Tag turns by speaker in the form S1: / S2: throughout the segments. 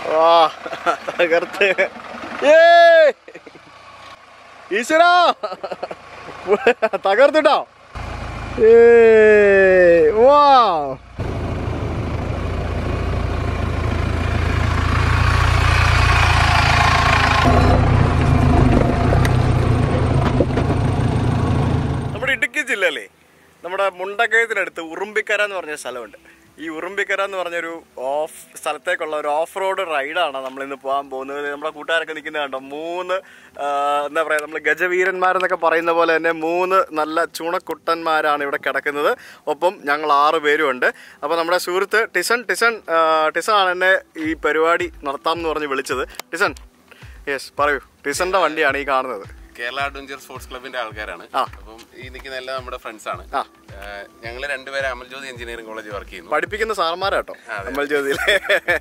S1: വാ തകർത്ത് ഏ ഈശ്വരാ തകർത്തിട്ടോ ഏ വാ നമ്മുടെ ഇടുക്കി ജില്ലയിലെ നമ്മുടെ മുണ്ടക്കയത്തിനടുത്ത് ഉറുമ്പിക്കര എന്ന് പറഞ്ഞ സ്ഥലമുണ്ട് ഈ ഉറുമ്പിക്കര എന്ന് പറഞ്ഞൊരു ഓഫ് സ്ഥലത്തേക്കുള്ള ഒരു ഓഫ് റോഡ് റൈഡാണ് നമ്മൾ ഇന്ന് പോകാൻ പോകുന്നത് നമ്മുടെ കൂട്ടുകാരൊക്കെ നിൽക്കുന്നത് കണ്ടോ മൂന്ന് ആ, എന്താ പറയുക നമ്മൾ ഗജവീരന്മാരെന്നൊക്കെ പറയുന്ന പോലെ തന്നെ മൂന്ന് നല്ല ചൂണക്കുട്ടന്മാരാണ് ഇവിടെ കിടക്കുന്നത് ഒപ്പം ഞങ്ങൾ ആറ് പേരും ഉണ്ട് അപ്പോൾ നമ്മുടെ സുഹൃത്ത് ടിസൺ ടിസൺ ആ, ടിസൺ ആണ് എന്നെ ഈ പരിപാടി നടത്താം എന്ന് പറഞ്ഞ് വിളിച്ചത് ടിസൺ യെസ് പറയൂ ടിസണിൻ്റെ വണ്ടിയാണ് ഈ കാണുന്നത്
S2: കേരള അഡ്വഞ്ചർ സ്പോർട്സ് ക്ലബിന്റെ ആൾക്കാരാണ്
S1: ആ.
S2: അപ്പം ഈ നിൽക്കുന്ന എല്ലാം നമ്മുടെ ഫ്രണ്ട്സ് ആണ്
S1: ആ.
S2: ഞങ്ങൾ രണ്ടുപേരും അമൽജ്യോതി എഞ്ചിനീയറിംഗ് കോളേജ് വർക്ക് ചെയ്യുന്നു
S1: പഠിപ്പിക്കുന്ന സാറന്മാരാട്ടോ അമ്മൽ ജ്യോതിയിലെ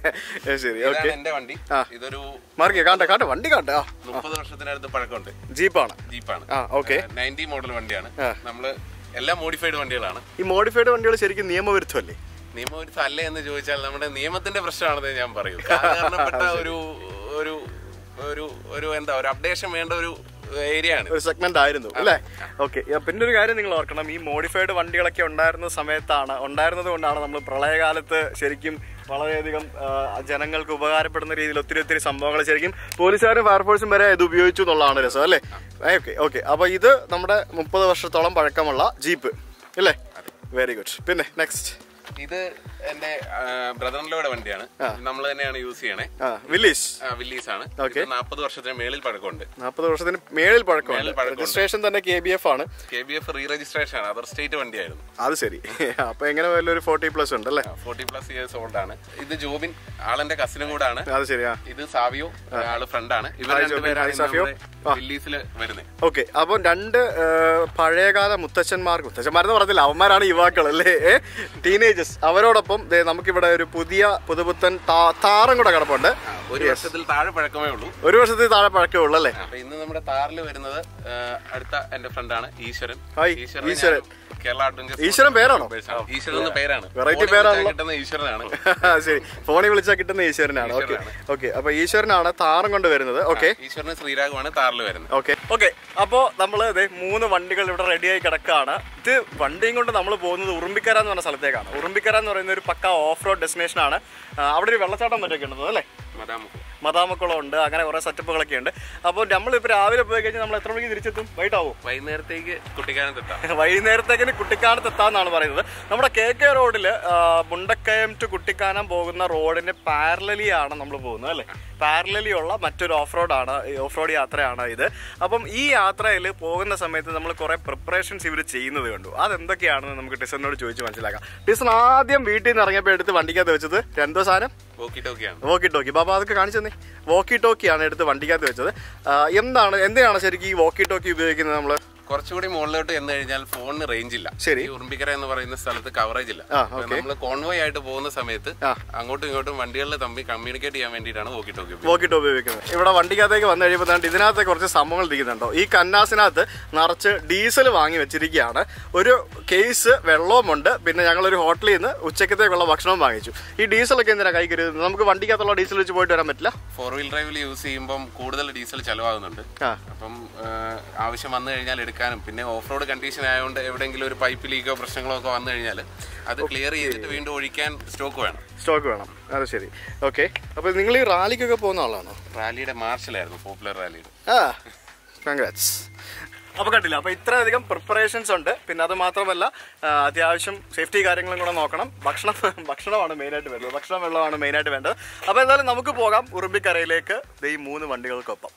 S1: ഏ, ശരി ഓക്കെ
S2: ഇതാണ് എന്റെ വണ്ടി
S1: ആ.
S2: ഇതൊരു
S1: മാർക്കിയ കാട്ടെ കാട്ടെ വണ്ടി കാട്ടെ ആ
S2: മുപ്പത് വർഷത്തിനടുത്ത് പഴക്കമുണ്ട്
S1: ജീപ്പാണ്
S2: ജീപ്പാണ്
S1: ആ ഓക്കെ
S2: നയൻറ്റി മോഡൽ വണ്ടിയാണ്
S1: ആ.
S2: നമ്മള് എല്ലാം മോഡിഫൈഡ് വണ്ടികളാണ്
S1: ഈ മോഡിഫൈഡ് വണ്ടികൾ ശരിക്കും നിയമവിരുദ്ധമല്ലേ
S2: നിയമവിരുദ്ധം അല്ലേ എന്ന് ചോദിച്ചാൽ നമ്മുടെ നിയമത്തിന്റെ പ്രശ്നമാണെന്ന് ഞാൻ പറയൂ കാരണപ്പെട്ട ഒരു ഒരു ഒരു ഒരു എന്താ ഒരു അപ്ഡേഷൻ വേണ്ട ഒരു ഏരിയ ആണ്
S1: ഒരു സെഗ്മെന്റ് ആയിരുന്നു അല്ലേ ഓക്കെ പിന്നെ ഒരു കാര്യം നിങ്ങൾ ഓർക്കണം ഈ മോഡിഫൈഡ് വണ്ടികളൊക്കെ ഉണ്ടായിരുന്ന സമയത്താണ് ഉണ്ടായിരുന്നത് കൊണ്ടാണ് നമ്മൾ പ്രളയകാലത്ത് ശരിക്കും വളരെയധികം ആ, ജനങ്ങൾക്ക് ഉപകാരപ്പെടുന്ന രീതിയിൽ ഒത്തിരി ഒത്തിരി സംഭവങ്ങൾ ശരിക്കും പോലീസുകാരും ഫയർഫോഴ്സും വരെ ഇത് ഉപയോഗിച്ചു എന്നുള്ളതാണ് രസം അല്ലേ ഓക്കെ ഓക്കെ അപ്പോൾ ഇത് നമ്മുടെ മുപ്പത് വർഷത്തോളം പഴക്കമുള്ള ജീപ്പ് അല്ലേ വെരി ഗുഡ് പിന്നെ നെക്സ്റ്റ്
S2: ഇത് എന്റെ ബ്രദറിലോയുടെ വണ്ടിയാണ് നമ്മൾ തന്നെയാണ് യൂസ് ചെയ്യണേ
S1: ആ വില്ലീസ്
S2: വില്ലീസ് ആണ്
S1: Okay.
S2: നാൽപ്പത് വർഷത്തിന് മേളിൽ പഴക്കമുണ്ട്
S1: നാൽപ്പത് വർഷത്തിന് മേളിൽ പഴക്കമുണ്ട്
S2: മേളിൽ പഴക്കമുണ്ട്.
S1: രജിസ്ട്രേഷൻ തന്നെ കെ ബി എഫ് ആണ്
S2: K B F re registration ആണ് അതർ സ്റ്റേറ്റ് വണ്ടിയായിരുന്നു
S1: അത് ശരി അപ്പൊ എങ്ങനെ വലിയൊരു ഫോർട്ടി പ്ലസ് ഉണ്ട് അല്ലേ
S2: ഫോർട്ടി പ്ലസ് ഇയേഴ്സ് ഓൾഡ് ആണ് ഇത് ജോബിൻ ആളെന്റെ കസിനും കൂടെ ആണ്
S1: അത് ശരിയാ
S2: ഇത് സാവിയോ ആള് ഫ്രണ്ടാണ് ഇവർ
S1: Hi, ജോബിൻ. Hi, സാവിയോ.
S2: വില്ലീസിൽ വരുന്നത്
S1: ഓക്കെ അപ്പം രണ്ട് ആ, പഴയകാല മുത്തച്ഛന്മാർ മുത്തച്ഛന്മാരെന്ന് പറഞ്ഞില്ല അവന്മാരാണ് യുവാക്കൾ അല്ലേ ടീനേജേഴ്സ് അവരോടൊപ്പം ദേ നമുക്കിവിടെ ഒരു പുതിയ പുതുപുത്തൻ താ- താറും കൂടെ കിടപ്പുണ്ട്
S2: ഒരു വർഷത്തിൽ താഴെ പഴക്കമേ ഉള്ളൂ
S1: ഒരു വർഷത്തിൽ താഴെ പഴക്കമേ ഉള്ളൂ അല്ലേ
S2: അപ്പൊ ഇന്ന് നമ്മുടെ താറിൽ വരുന്നത് ആ, അടുത്ത എന്റെ ഫ്രണ്ടാണ് ഈശ്വരൻ
S1: Hi,
S2: ഈശ്വരനെ
S1: ഈശ്വരൻ.
S2: ഞാൻ കേരള അഡ്വഞ്ചർ
S1: ഈശ്വരൻ പേരാണോ?
S2: ഈശ്വരൻ എന്ന പേരാണ്
S1: Variety
S2: ഫോണിൽ
S1: പേരാണല്ലോ.
S2: കിട്ടുന്ന ഈശ്വരനാണ്
S1: ശരി ഫോണിൽ വിളിച്ചാൽ കിട്ടുന്ന ഈശ്വരനാണ് ഓക്കെ ഓക്കെ അപ്പൊ ഈശ്വരനാണ് താറും കൊണ്ട് വരുന്നത് ഓക്കെ
S2: ഈശ്വരന് ശ്രീരാഗമാണ് താറിൽ വരുന്നത്
S1: ഓക്കെ ഓക്കെ അപ്പോൾ നമ്മൾ മൂന്ന് വണ്ടികൾ ഇവിടെ റെഡിയായി കിടക്കുകയാണ് ഇത് വണ്ടിയും കൊണ്ട് നമ്മൾ പോകുന്നത് ഉറുമ്പിക്കര എന്ന് പറഞ്ഞ സ്ഥലത്തേക്കാണ് ഉറുമ്പിക്കര എന്ന് പറയുന്ന ഒരു പക്ക ഓഫ് റോഡ് ഡെസ്റ്റിനേഷൻ ആണ് ആ, അവിടെ ഒരു വെള്ളച്ചാട്ടം മറ്റൊക്കെ ഉണ്ടത് അല്ലേ
S2: മതാമുഖം
S1: മതാമക്കുളം ഉണ്ട് അങ്ങനെ കുറേ സെറ്റപ്പുകളൊക്കെ ഉണ്ട് അപ്പോൾ നമ്മളിപ്പോൾ രാവിലെ പോയി കഴിഞ്ഞാൽ നമ്മൾ എത്ര മണിക്ക് തിരിച്ചെത്തും വൈകിട്ടാവും
S2: വൈകുന്നേരത്തേക്ക് കുട്ടിക്കാനത്തെത്താം
S1: വൈകുന്നേരത്തേക്കിന് കുട്ടിക്കാനത്ത് എത്താന്നാണ് പറയുന്നത് നമ്മുടെ കെ കെ റോഡിൽ മുണ്ടക്കയം ടു കുട്ടിക്കാനം പോകുന്ന റോഡിന് പാരലലി ആണ് നമ്മൾ പോകുന്നത് അല്ലേ പാരലലി ഉള്ള മറ്റൊരു ഓഫ് റോഡാണ് ഓഫ് റോഡ് യാത്രയാണ് ഇത് അപ്പം ഈ യാത്രയിൽ പോകുന്ന സമയത്ത് നമ്മൾ കുറേ പ്രിപ്പറേഷൻസ് ഇവർ ചെയ്യുന്നത് കണ്ടു അതെന്തൊക്കെയാണെന്ന് നമുക്ക് ടിസറിനോട് ചോദിച്ച് മനസ്സിലാക്കാം ടിസൺ ആദ്യം വീട്ടിൽ നിന്ന് ഇറങ്ങിയപ്പോൾ എടുത്ത് വണ്ടിക്കകത്ത് വെച്ചത് എന്തോ സാധനം
S2: വോക്കി ടോക്കിയാണ്
S1: വോക്കി ടോക്കി ബാബा അതൊക്കെ കാണിച്ചു തന്നെ വോക്കി ടോക്കിയാണ് എടുത്ത് വണ്ടിക്കകത്ത് വെച്ചത് ആ, എന്താണ് എന്തിനാണ് ശരിക്കും ഈ വോക്കി ടോക്കി ഉപയോഗിക്കുന്നത് നമ്മൾ
S2: കുറച്ചുകൂടി മുകളിലോട്ട് ചെന്ന് കഴിഞ്ഞാൽ ഫോണിന് റേഞ്ച് ഇല്ല
S1: ശരി.
S2: ഈ ഉറുമ്പിക്കര എന്ന് പറയുന്ന സ്ഥലത്ത് കവറേജ് ഇല്ല
S1: ആ,
S2: അപ്പൊ നമ്മള് കോൺവോയ് ആയിട്ട് പോകുന്ന സമയത്ത്
S1: ആ.
S2: അങ്ങോട്ടും ഇങ്ങോട്ടും വണ്ടികളിൽ തമ്മിൽ കമ്മ്യൂണിക്കേറ്റ് ചെയ്യാൻ വേണ്ടിയിട്ടാണ് വോക്കി ടോക്കി
S1: വോക്കിട്ട് ഉപയോഗിക്കുന്നത് ഇവിടെ വണ്ടിക്കകത്തേക്ക് വന്നു കഴിയുമ്പോൾ ദാണ്ട് ഇതിനകത്ത് കുറച്ച് സംഭവങ്ങൾ ഇരിക്കുന്നുണ്ടോ ഈ കന്നാസിനകത്ത് നിറച്ച് ഡീസൽ വാങ്ങി വെച്ചിരിക്കുകയാണ് ഒരു കേസ് വെള്ളവുമുണ്ട് പിന്നെ ഞങ്ങളൊരു ഹോട്ടലിൽ നിന്ന് ഉച്ചക്കത്തേക്കുള്ള ഭക്ഷണവും വാങ്ങിച്ചു ഈ ഡീസലൊക്കെ എന്തിനാ കൈ കരുതുന്നത് നമുക്ക് വണ്ടിക്കകത്തുള്ള ഡീസൽ വെച്ച് പോയിട്ട് വരാൻ പറ്റില്ല
S2: ഫോർ വീൽ ഡ്രൈവിൽ യൂസ് ചെയ്യുമ്പം കൂടുതൽ ഡീസൽ ചെലവാകുന്നുണ്ട്
S1: ആ
S2: അപ്പം ആ, ആവശ്യം വന്നു കഴിഞ്ഞാൽ എടുക്കാനും പിന്നെ ഓഫ് റോഡ് കണ്ടീഷൻ ആയതുകൊണ്ട് എവിടെയെങ്കിലും ഒരു പൈപ്പ് ലീക്കോ പ്രശ്നങ്ങളോ ഒക്കെ വന്നു കഴിഞ്ഞാൽ അത് ക്ലിയർ ചെയ്തിട്ട് വീണ്ടും ഒഴിക്കാൻ സ്റ്റോക്ക് വേണം
S1: സ്റ്റോക്ക് വേണം അത് ശരി ഓക്കെ അപ്പോൾ നിങ്ങൾ ഈ റാലിക്കൊക്കെ പോകുന്ന ആളാണോ
S2: റാലിയുടെ മാർഷലായിരുന്നു പോപ്പുലർ റാലിയുടെ
S1: ആ കൺഗ്രാറ്റ്സ് അപ്പോൾ കണ്ടില്ല അപ്പോൾ ഇത്രയധികം പ്രിപ്പറേഷൻസ് ഉണ്ട് പിന്നെ അത് മാത്രമല്ല ആ, അത്യാവശ്യം സേഫ്റ്റി കാര്യങ്ങളും കൂടെ നോക്കണം ഭക്ഷണം ഭക്ഷണമാണ് മെയിനായിട്ട് വരുന്നത് ഭക്ഷണം വെള്ളമാണ് മെയിനായിട്ട് വേണ്ടത് അപ്പോൾ എന്തായാലും നമുക്ക് പോകാം ഉറുമ്പിക്കരയിലേക്ക് ദേ ഈ മൂന്ന് വണ്ടികൾക്കൊപ്പം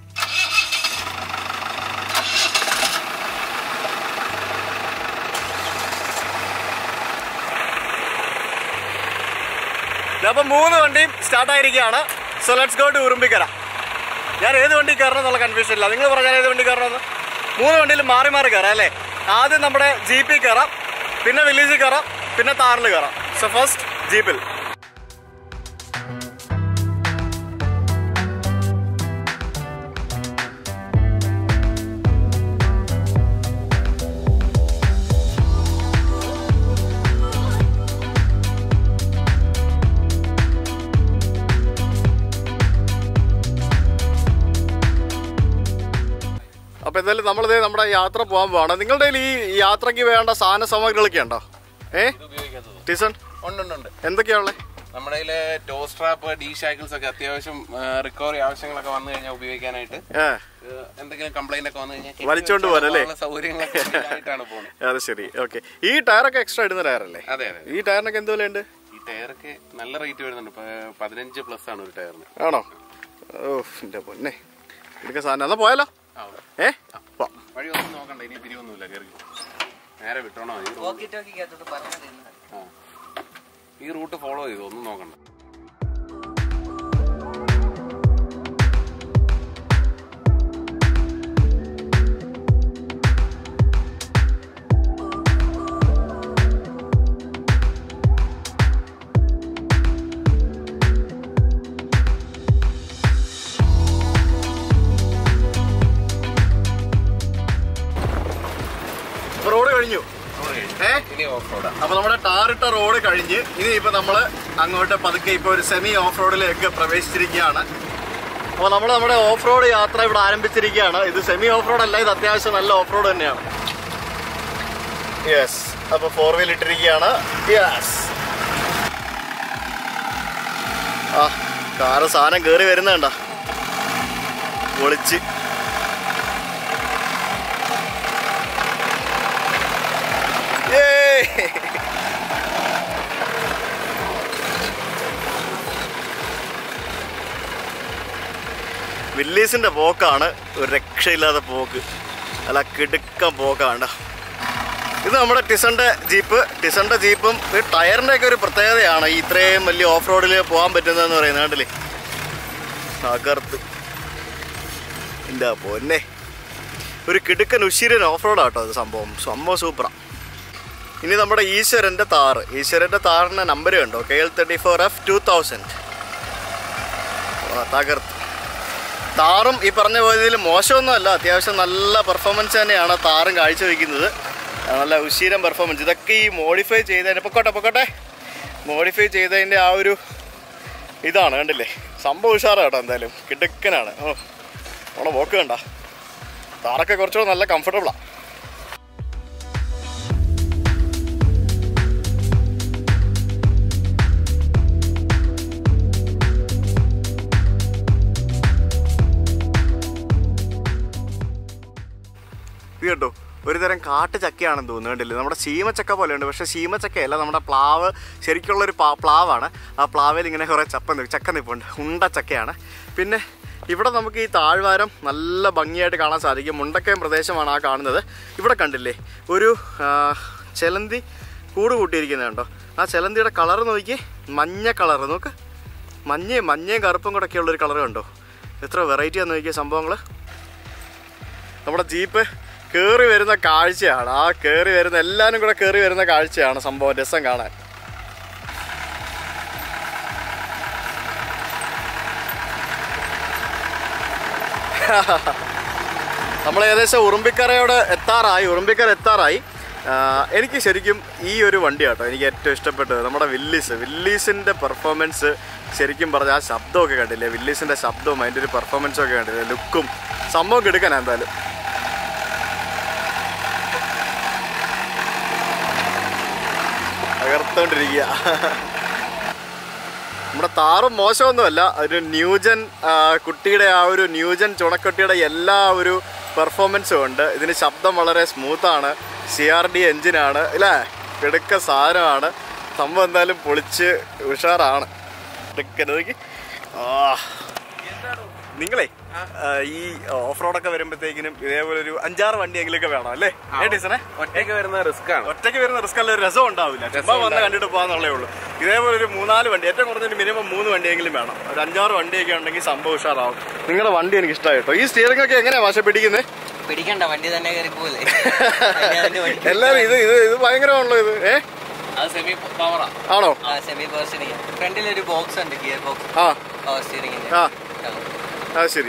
S1: അപ്പം മൂന്ന് വണ്ടിയും സ്റ്റാർട്ട് ആയിരിക്കുകയാണ് so let's go to Urumbikkara ഞാൻ ഏത് വണ്ടി കയറണം എന്നുള്ള കൺഫ്യൂഷൻ ഇല്ല നിങ്ങൾ പറഞ്ഞാൽ ഏത് വണ്ടി കയറണമെന്ന് മൂന്ന് വണ്ടിയിൽ മാറി മാറി കയറാം അല്ലേ ആദ്യം നമ്മുടെ ജീപ്പിൽ കയറാം പിന്നെ വില്ലേജിൽ കയറാം പിന്നെ താറിൽ കയറാം സോ ഫസ്റ്റ് ജീപ്പിൽ അപ്പോൾ എന്തായാലും നമ്മളിത് നമ്മുടെ യാത്ര പോകാൻ പോവാണ് നിങ്ങളുടെ കയ്യിൽ ഈ യാത്രയ്ക്ക് വേണ്ട സാധന സാമഗ്രികളൊക്കെ ഉണ്ടോ ഏ
S2: ഇത് ഉപയോഗിക്കാത്തത്
S1: ടീസൺ
S2: ഉണ്ട് ഉണ്ട് ഉണ്ട്
S1: എന്തൊക്കെയാണുള്ളത്
S2: നമ്മുടെ കയ്യില് ടോ സ്ട്രാപ്പ് ഡി ഷാക്കിൾസ് ഒക്കെ അത്യാവശ്യം റിക്കവറി ആവശ്യങ്ങളൊക്കെ വന്നു കഴിഞ്ഞാൽ ഉപയോഗിക്കാനായിട്ട്
S1: ഏ
S2: ഏഹ്, എന്തെങ്കിലും കംപ്ലൈന്റ് ഒക്കെ വന്നു കഴിഞ്ഞാൽ
S1: വലിച്ചോണ്ട് പോരാ അല്ലേ?
S2: സൗകര്യങ്ങളൊക്കെ ആയിട്ടാണ് പോകുന്നത്
S1: അത് ശരി ഓക്കെ ഈ ടയറൊക്കെ എക്സ്ട്രാ ഇടുന്ന ടയറല്ലേ
S2: അതെ അതെ
S1: ഈ ടയറിനൊക്കെ എന്ത് വിലയുണ്ട്
S2: ഈ ടയറൊക്കെ നല്ല റേറ്റ് വരുന്നുണ്ട് ഇപ്പൊ പതിനഞ്ച് പ്ലസ് ആണ് ഒരു ടയറിന്
S1: ആണോ ഓ എൻ്റെ പൊന്നെ എടുക്ക സാധനം എന്നാ പോയാലോ ഏ പോ.
S2: വഴി ഒന്നും നോക്കണ്ട ഇനി പിരിവൊന്നുമില്ല കയറി നേരെ വിട്ടോണോ ഈ റൂ-
S3: walkie talkie ക്കകത്തോട്ട് പറഞ്ഞിട്ടിരുന്നത്.
S2: ആ. ഈ റൂട്ട് ഫോളോ ചെയ്തു ഒന്നും നോക്കണ്ട
S1: റോഡ് കഴിഞ്ഞു ഏ
S2: ഇനി ഓഫ് റോഡാ
S1: അപ്പൊ നമ്മുടെ ടാറിട്ട റോഡ് കഴിഞ്ഞ് ഇനി ഇപ്പൊ നമ്മള് അങ്ങോട്ട് പതുക്കെ ഇപ്പൊ ഒരു സെമി ഓഫ് റോഡിലേക്ക് പ്രവേശിച്ചിരിക്കുകയാണ് അപ്പൊ നമ്മൾ നമ്മുടെ ഓഫ് റോഡ് യാത്ര ഇവിടെ ആരംഭിച്ചിരിക്കുകയാണ് ഇത് സെമി ഓഫ് റോഡ് അല്ല ഇത് അത്യാവശ്യം നല്ല ഓഫ് റോഡ് തന്നെയാണ് യെസ് അപ്പൊ ഫോർ വീൽ ഇട്ടിരിക്കുകയാണ് യെസ് ആ കാറ് സാധനം കേറി വരുന്നുണ്ട പൊളിച്ച് Yay! വില്ലീസിന്റെ പോക്കാണ് ഒരു രക്ഷയില്ലാത്ത പോക്ക് അല്ല കിടുക്കം പോക്കാണ് ഇത് നമ്മുടെ ടിസന്റെ ജീപ്പ് ടിസന്റെ ജീപ്പും ഈ ടയറിന്റെ ഒക്കെ ഒരു പ്രത്യേകതയാണ് ഈ ഇത്രയും വലിയ ഓഫ് റോഡിൽ പോകാൻ പറ്റുന്നതെന്ന് പറയുന്നത് കണ്ടില്ലേ തകർത്ത് എന്താ പൊന്നെ ഒരു കിടുക്കൻ ഉശിരൻ ഓഫ് റോഡാട്ടോ അത് സംഭവം സംഭവം സൂപ്പറാണ് ഇനി നമ്മുടെ ഈശ്വരന്റെ താറ് ഈശ്വരന്റെ താറിന്റെ നമ്പർ കണ്ടോ K L thirty four F two thousand തകർത്ത് താറും ഈ പറഞ്ഞ പോയതിൽ മോശമൊന്നുമല്ല അത്യാവശ്യം നല്ല പെർഫോമൻസ് തന്നെയാണ് താറും കാഴ്ചവെക്കുന്നത് നല്ല ഉശീരം പെർഫോമൻസ് ഇതൊക്കെ ഈ മോഡിഫൈ ചെയ്തതിന് പൊക്കോട്ടെ പൊക്കോട്ടെ മോഡിഫൈ ചെയ്തതിൻ്റെ ആ ഒരു ഇതാണ് കണ്ടില്ലേ സംഭവം ഉഷാറാട്ടോ എന്തായാലും കിടുക്കനാണ് ഓ നമ്മളെ പോക്ക് കണ്ട താറൊക്കെ കുറച്ചുകൂടെ നല്ല കംഫർട്ടബിളാണ് ഇത് കേട്ടോ ഒരു തരം കാട്ടു ചക്കയാണെന്ന് തോന്നുന്നു കണ്ടില്ലേ നമ്മുടെ ശീമച്ചക്ക പോലെയുണ്ട് പക്ഷേ ശീമച്ചക്കയല്ല നമ്മുടെ പ്ലാവ് ശരിക്കുള്ളൊരു പാ പ്ലാവാണ് ആ പ്ലാവിൽ ഇങ്ങനെ കുറേ ചപ്പ നി- ചക്ക നിൽപ്പുണ്ട് ഉണ്ട ചക്കയാണ് പിന്നെ ഇവിടെ നമുക്ക് ഈ താഴ്വാരം നല്ല ഭംഗിയായിട്ട് കാണാൻ സാധിക്കും മുണ്ടക്കയം പ്രദേശമാണ് ആ കാണുന്നത് ഇവിടെ കണ്ടില്ലേ ഒരു ആ, ചെലന്തി കൂട് കൂട്ടിയിരിക്കുന്നത് കണ്ടോ ആ ചെലന്തിയുടെ കളർ നോക്കി മഞ്ഞ കളർ നോക്ക് മഞ്ഞയും മഞ്ഞയും കറുപ്പും കൂടെ ഒക്കെ ഉള്ളൊരു കളർ കണ്ടോ എത്ര വെറൈറ്റിയാന്ന് നോക്കിയ സംഭവങ്ങൾ നമ്മുടെ ജീപ്പ് കയറി വരുന്ന കാഴ്ചയാണ് ആ കയറി വരുന്ന എല്ലാവരും കൂടെ കയറി വരുന്ന കാഴ്ചയാണ് സംഭവം രസം കാണാൻ നമ്മൾ ഏകദേശം ഉറുമ്പിക്കരയോട് എത്താറായി ഉറുമ്പിക്കര എത്താറായി ആ, എനിക്ക് ശരിക്കും ഈ ഒരു വണ്ടി കേട്ടോ എനിക്ക് ഏറ്റവും ഇഷ്ടപ്പെട്ടത് നമ്മുടെ വില്ലീസ് വില്ലീസിൻ്റെ പെർഫോമൻസ് ശരിക്കും പറഞ്ഞ ആ ശബ്ദമൊക്കെ കണ്ടില്ലേ വില്ലീസിൻ്റെ ശബ്ദവും അതിൻ്റെ ഒരു പെർഫോമൻസും ഒക്കെ കണ്ടില്ലേ ലുക്കും സംഭവം കെടുക്കാൻ എന്തായാലും തകർത്തോണ്ടിരിക്കുക നമ്മുടെ താറും മോശമൊന്നുമല്ല ഒരു ന്യൂജൻ ആ, കുട്ടിയുടെ ആ ഒരു ന്യൂജൻ ചുണക്കുട്ടിയുടെ എല്ലാ ഒരു പെർഫോമൻസും ഉണ്ട് ഇതിന് ശബ്ദം വളരെ സ്മൂത്താണ് സി ആർ ഡി എഞ്ചിനാണ് അല്ലേ കിടുക്ക സാധനമാണ് സംഭവം എന്തായാലും പൊളിച്ച് ഉഷാറാണ് കിടുക്കൻ നോക്കി ആ നിങ്ങളെ ആ, ഈ ഓഫ് റോഡൊക്കെ വരുമ്പോഴത്തേക്കിനും ഇതേപോലെ ഒരു അഞ്ചാറ് വണ്ടിയെങ്കിലൊക്കെ വേണം അല്ലേ ഏ ടീച്ചറെ
S2: ഒറ്റയ്ക്ക് വരുന്ന റിസ്ക് ആണ്
S1: ഒറ്റയ്ക്ക് വരുന്ന റിസ്ക് അല്ല ഒരു രസം ഉണ്ടാവില്ല ചുമ്മാ വന്ന് കണ്ടിട്ട് പോകാന്നുള്ളേ ഉള്ളൂ ഇതേപോലെ ഒരു മൂന്നാല് വണ്ടി ഏറ്റവും കുറഞ്ഞൊരു മിനിമം മൂന്ന് വണ്ടിയെങ്കിലും വേണം ഒരു അഞ്ചാറ് വണ്ടിയൊക്കെ ഉണ്ടെങ്കിൽ സംഭവം ഉഷാറാവും നിങ്ങളുടെ വണ്ടി എനിക്ക് ഇഷ്ടമായി കേട്ടോ ഈ സ്റ്റിയറിംഗ് ഒക്കെ എങ്ങനെയാ ഭാഷ പിടിക്കുന്നത്
S3: പിടിക്കണ്ട വണ്ടി തന്നെ കയറി പോലെ അതിന്റെ വണ്ടി
S1: എല്ലാരും ഇത് ഇത് ഇത് ഭയങ്കരമാണല്ലോ ഇത് ഏ
S2: അത് സെമി പവറാ
S1: ആണോ
S3: ആ സെമി പവർ സ്റ്റിയറിംഗ് ഫ്രണ്ടിൽ ഒരു ബോക്സ് ഉണ്ട് ഗിയർ ബോക്സ്
S1: ആ
S3: പവർ സ്റ്റിയറിംഗിന്റെ
S1: ആ അത് ശരി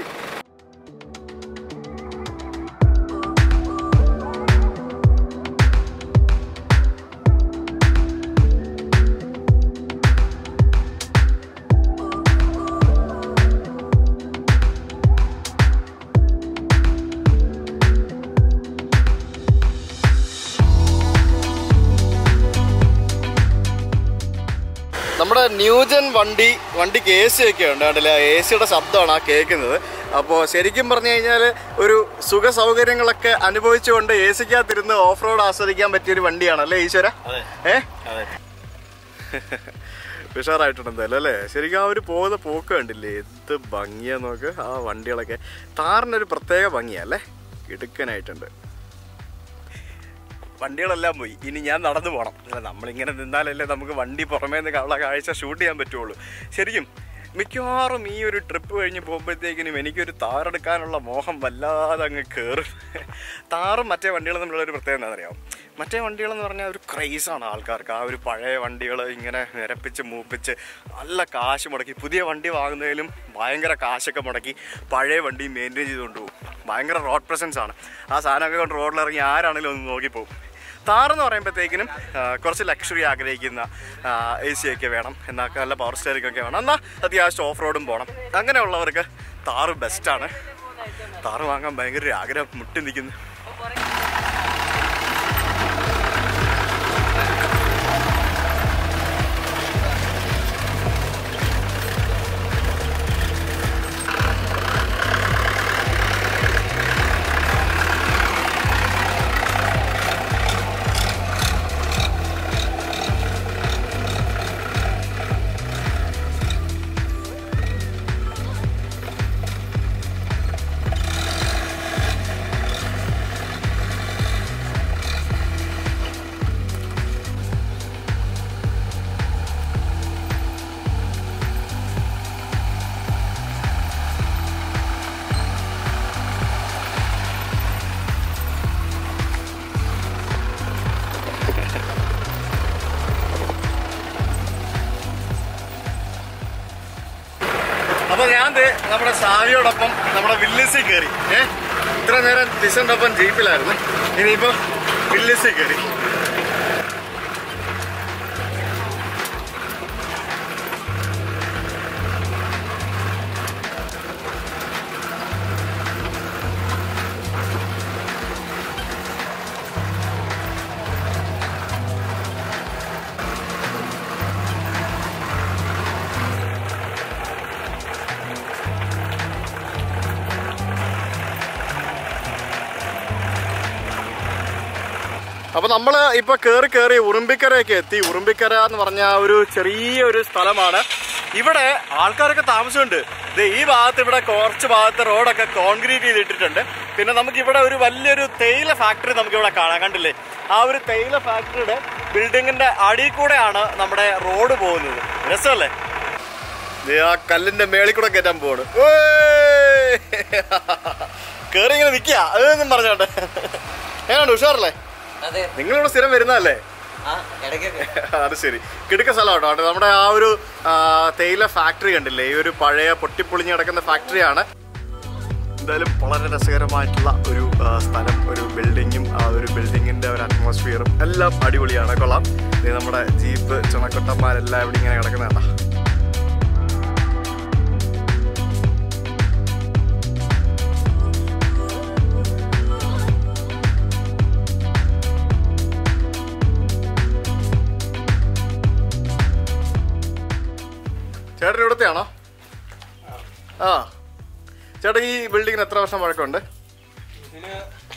S1: ന്യൂജൻ വണ്ടി വണ്ടിക്ക് എ സി ഒക്കെ ഉണ്ട് കണ്ടില്ലേ എ സിയുടെ ശബ്ദമാണ് ആ കേൾക്കുന്നത് അപ്പോൾ ശരിക്കും പറഞ്ഞു കഴിഞ്ഞാൽ ഒരു സുഖ സൗകര്യങ്ങളൊക്കെ അനുഭവിച്ചുകൊണ്ട് എ സിക്കകത്തിരുന്ന് ഓഫ് റോഡ് ആസ്വദിക്കാൻ പറ്റിയൊരു വണ്ടിയാണ് അല്ലേ ഈശ്വര ഏ ഉഷാറായിട്ടുണ്ട് എന്തായാലും അല്ലേ ശരിക്കും ആ ഒരു പോകുന്ന പോക്ക് കണ്ടില്ലേ എന്ത് ഭംഗിയാ നോക്ക് ആ വണ്ടികളൊക്കെ താറിനൊരു പ്രത്യേക ഭംഗിയാ അല്ലേ ഇടുക്കനായിട്ടുണ്ട് വണ്ടികളെല്ലാം പോയി ഇനി ഞാൻ നടന്നു പോകണം അല്ല നമ്മളിങ്ങനെ നിന്നാലല്ലേ നമുക്ക് വണ്ടി പുറമേ നിന്ന് ഉള്ള കാഴ്ച ഷൂട്ട് ചെയ്യാൻ പറ്റുള്ളൂ ശരിക്കും മിക്കവാറും ഈ ഒരു ട്രിപ്പ് കഴിഞ്ഞ് പോകുമ്പോഴത്തേക്കിനും എനിക്കൊരു താറെടുക്കാനുള്ള മോഹം വല്ലാതെ അങ്ങ് കയറും താറും മറ്റേ വണ്ടികളും തമ്മിലുള്ള ഒരു പ്രത്യേകത എന്താണെന്നറിയാം മറ്റേ വണ്ടികളെന്ന് പറഞ്ഞാൽ ഒരു ക്രൈസാണ് ആൾക്കാർക്ക് ആ ഒരു പഴയ വണ്ടികൾ ഇങ്ങനെ നിരപ്പിച്ച് മൂപ്പിച്ച് നല്ല കാശ് മുടക്കി പുതിയ വണ്ടി വാങ്ങുന്നതിലും ഭയങ്കര കാശൊക്കെ മുടക്കി പഴയ വണ്ടി മെയിൻറ്റെയിൻ ചെയ്തുകൊണ്ട് പോകും ഭയങ്കര റോഡ് പ്രസൻസ് ആണ് ആ സാധനമൊക്കെ കൊണ്ട് റോഡിലിറങ്ങി ആരാണെങ്കിലും ഒന്ന് നോക്കിപ്പോവും താറെന്ന് പറയുമ്പോഴത്തേക്കിനും ആ, കുറച്ച് ലക്ഷറി ആഗ്രഹിക്കുന്ന എ സി ഒക്കെ വേണം എന്നാൽ നല്ല പവർ സ്റ്റിയറിംഗ് ഒക്കെ വേണം എന്നാൽ അത്യാവശ്യം ഓഫ് റോഡും പോകണം അങ്ങനെയുള്ളവർക്ക് താറ് ബെസ്റ്റാണ് താറ് വാങ്ങാൻ ഭയങ്കര ഒരു ആഗ്രഹം മുട്ടി നിൽക്കുന്നു അപ്പൊ ഞാൻ ദേ നമ്മുടെ സാവിയോടൊപ്പം നമ്മുടെ വില്ലിസിൽ കയറി ഏ ഇത്ര നേരം ടിസന്റെ ഒപ്പം ജീപ്പിലായിരുന്നു ഇനിയിപ്പോ വില്ലിസിൽ കയറി അപ്പൊ നമ്മള് ഇപ്പൊ കേറി കേറി ഉറുമ്പിക്കരയൊക്കെ എത്തി ഉറുമ്പിക്കര എന്ന് പറഞ്ഞ ആ ഒരു ചെറിയൊരു സ്ഥലമാണ് ഇവിടെ ആൾക്കാരൊക്കെ താമസമുണ്ട് ദേ ഈ ഭാഗത്ത് ഇവിടെ കുറച്ച് ഭാഗത്ത് റോഡൊക്കെ കോൺക്രീറ്റ് ചെയ്തിട്ടിട്ടുണ്ട് പിന്നെ നമുക്ക് ഇവിടെ ഒരു വലിയൊരു തേയില ഫാക്ടറി നമുക്ക് ഇവിടെ കാണാൻ കണ്ടില്ലേ ആ ഒരു തേയില ഫാക്ടറിയുടെ ബിൽഡിങ്ങിന്റെ അടിയിൽ കൂടെയാണ് നമ്മുടെ റോഡ് പോകുന്നത് രസമല്ലേ ദേ ആ കല്ലിന്റെ മേളിൽ കൂടെ കയറ്റാൻ പോണ് കേറി ഇങ്ങനെ നിക്കുക അതൊന്നും പറഞ്ഞോട്ടെ എങ്ങനെയുണ്ട് ഉഷാറല്ലേ
S3: അതെ
S1: നിങ്ങളിവിടെ സ്ഥിരം വരുന്നതല്ലേ
S3: ആ ഇടയ്ക്കൊക്കെ
S1: അത് ശരി കിടുക്ക സ്ഥലം കേട്ടോ അത് നമ്മുടെ ആ ഒരു ആ, തേയില ഫാക്ടറി കണ്ടില്ലേ ഈ ഒരു പഴയ പൊട്ടിപ്പൊളിഞ്ഞ് കിടക്കുന്ന ഫാക്ടറിയാണ് എന്തായാലും വളരെ രസകരമായിട്ടുള്ള ഒരു ആ, സ്ഥലം ഒരു ബിൽഡിങ്ങും ആ ഒരു ബിൽഡിങ്ങിന്റെ ഒരു അറ്റ്മോസ്ഫിയറും എല്ലാം അടിപൊളിയാണ് കൊള്ളാം ഇത് നമ്മുടെ ജീപ്പ് ചുണക്കൊട്ടന്മാരെല്ലാം ഇവിടെ ഇങ്ങനെ കിടക്കുന്നതാ ചേട്ടൻ ഇവിടുത്തെയാണോ ആ ചേട്ടൻ ഈ ബിൽഡിങ്ങിന് എത്ര വർഷം പഴക്കമുണ്ട്
S4: ഇതിന്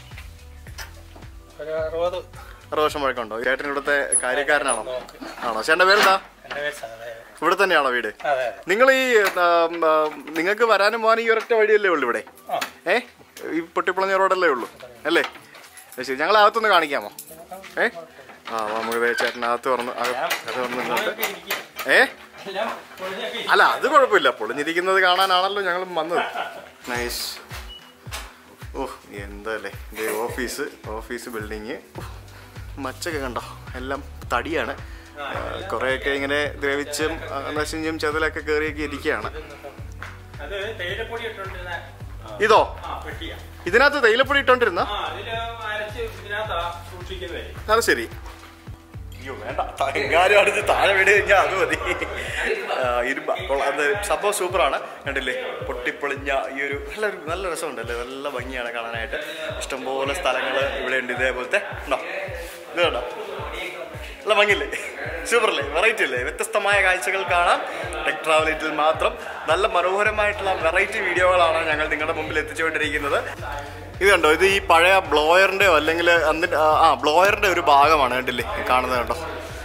S4: ഒരു അറുപത്
S1: അറുപത് വർഷം പഴക്കമുണ്ടോ ചേട്ടൻ ഇവിടുത്തെ കാര്യക്കാരനാണോ ആണോ ചേട്ടൻ്റെ പേരെന്താ
S4: എൻ്റെ പേര് സാറേ
S1: ഇവിടെ തന്നെയാണോ വീട്
S4: അതെ
S1: നിങ്ങൾ ഈ നിങ്ങൾക്ക് വരാനും പോകാനും ഈ ഒരൊറ്റ വഴിയല്ലേ ഉള്ളൂ ഇവിടെ
S4: ആ
S1: ഏ ഈ പൊട്ടിപ്പൊളഞ്ഞ റോഡല്ലേ ഉള്ളൂ അല്ലേ അത് ശരി ഞങ്ങൾ അകത്തൊന്ന് കാണിക്കാമോ ഏ ആ നമുക്ക് ദേ ചേട്ടനകത്ത് തുറന്ന് അകത്ത് തുറന്ന് നിന്നോട്ട് ഏ
S4: എല്ലാം പൊളിഞ്ഞൊക്കെ
S1: അല്ല അത് കുഴപ്പമില്ല പൊളിഞ്ഞിരിക്കുന്നത് കാണാനാണല്ലോ ഞങ്ങൾ വന്നത് നൈസ് ഓ എന്തല്ലേ ഇത് ഓഫീസ് ഓഫീസ് ബിൽഡിങ് മച്ചൊക്കെ കണ്ടോ എല്ലാം തടിയാണ് ആ, കുറേയൊക്കെ ഇങ്ങനെ ദ്രവിച്ചും ആ, നശിഞ്ഞും ചെതലൊക്കെ കയറിയൊക്കെ ഇരിക്കുകയാണ്
S4: അത് തേയിലപ്പൊടി ഇട്ടോണ്ടിരുന്ന
S1: ഇതോ
S4: ആ പെട്ടിയാ
S1: ഇതിനകത്ത് തേയിലപ്പൊടി ഇട്ടോണ്ടിരുന്ന
S4: ആ അതില് അരച്ച് ഇതിനകത്താ സൂക്ഷിക്കുന്നതേ
S1: അത് ശരി അയ്യോ വേണ്ട എങ്ങാനും അടുത്ത് താഴെ വീട് കഴിഞ്ഞാൽ അത് മതി ആ, ഇരുമ്പ കൊള്ളാം. അത് സംഭവം സൂപ്പറാണ് കണ്ടില്ലേ പൊട്ടിപ്പൊളിഞ്ഞ ഈ ഒരു നല്ല ഒരു നല്ല രസമുണ്ട് അല്ലേ നല്ല ഭംഗിയാണ് കാണാനായിട്ട് ഇഷ്ടംപോലെ സ്ഥലങ്ങൾ ഇവിടെ ഉണ്ട് ഇതേപോലത്തെ ഉണ്ടോ ഇത് കണ്ടോ അല്ല ഭംഗില്ലേ സൂപ്പറല്ലേ വെറൈറ്റി അല്ലേ വ്യത്യസ്തമായ കാഴ്ചകൾ കാണാം ടെക് ട്രാവലേറ്റിൽ മാത്രം നല്ല മനോഹരമായിട്ടുള്ള വെറൈറ്റി വീഡിയോകളാണ് ഞങ്ങൾ നിങ്ങളുടെ മുമ്പിൽ എത്തിച്ചുകൊണ്ടിരിക്കുന്നത് ഇത് കണ്ടോ ഇത് ഈ പഴയ ബ്ലോയറിൻ്റെയോ അല്ലെങ്കിൽ അന്നിട്ട് ആ ബ്ലോയറിൻ്റെ ഒരു ഭാഗമാണ് കണ്ടില്ലേ ഈ കാണുന്നത് കണ്ടോ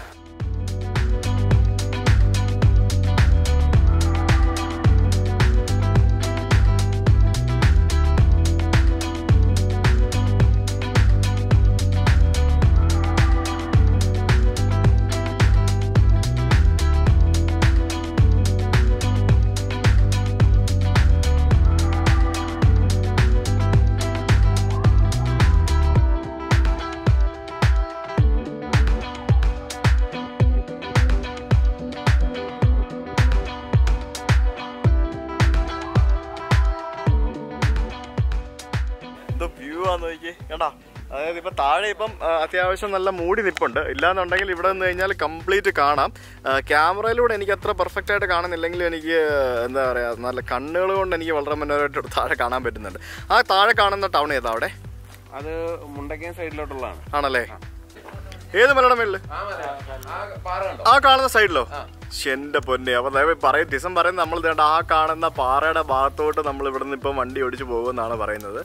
S1: എന്തോ വ്യൂ ആന്ന് നോക്കി കേട്ടാ അതായത് ഇപ്പൊ താഴെ ഇപ്പം ആ, അത്യാവശ്യം നല്ല മൂടി നിപ്പുണ്ട് ഇല്ലാന്നുണ്ടെങ്കിൽ ഇവിടെ നിന്ന് കഴിഞ്ഞാൽ കംപ്ലീറ്റ് കാണാം ആ, ക്യാമറയിലൂടെ എനിക്ക് അത്ര പെർഫെക്റ്റ് ആയിട്ട് കാണുന്നില്ലെങ്കിലും എനിക്ക് എന്താ പറയാ നല്ല കണ്ണുകൾ കൊണ്ട് എനിക്ക് വളരെ മനോഹരമായിട്ട് താഴെ കാണാൻ പറ്റുന്നുണ്ട് ആ താഴെ കാണുന്ന ടൗൺ ഏതാ അവിടെ
S2: അത് മുണ്ടക്കയം സൈഡിലോട്ടുള്ളതാണ്
S1: ആണല്ലേ ഏത് മലയുടെ മേളില് ആ കാണുന്ന സൈഡിലോ ശ്ശെ, എന്റെ പൊന്നെ അപ്പൊ ദയവ് പറയും ദിവസം പറയുന്നത് നമ്മൾ ഇതേണ്ട ആ കാണുന്ന പാറയുടെ ഭാഗത്തോട്ട് നമ്മൾ ഇവിടെ നിന്ന് ഇപ്പം വണ്ടി ഓടിച്ചു പോകുമെന്നാണ് പറയുന്നത്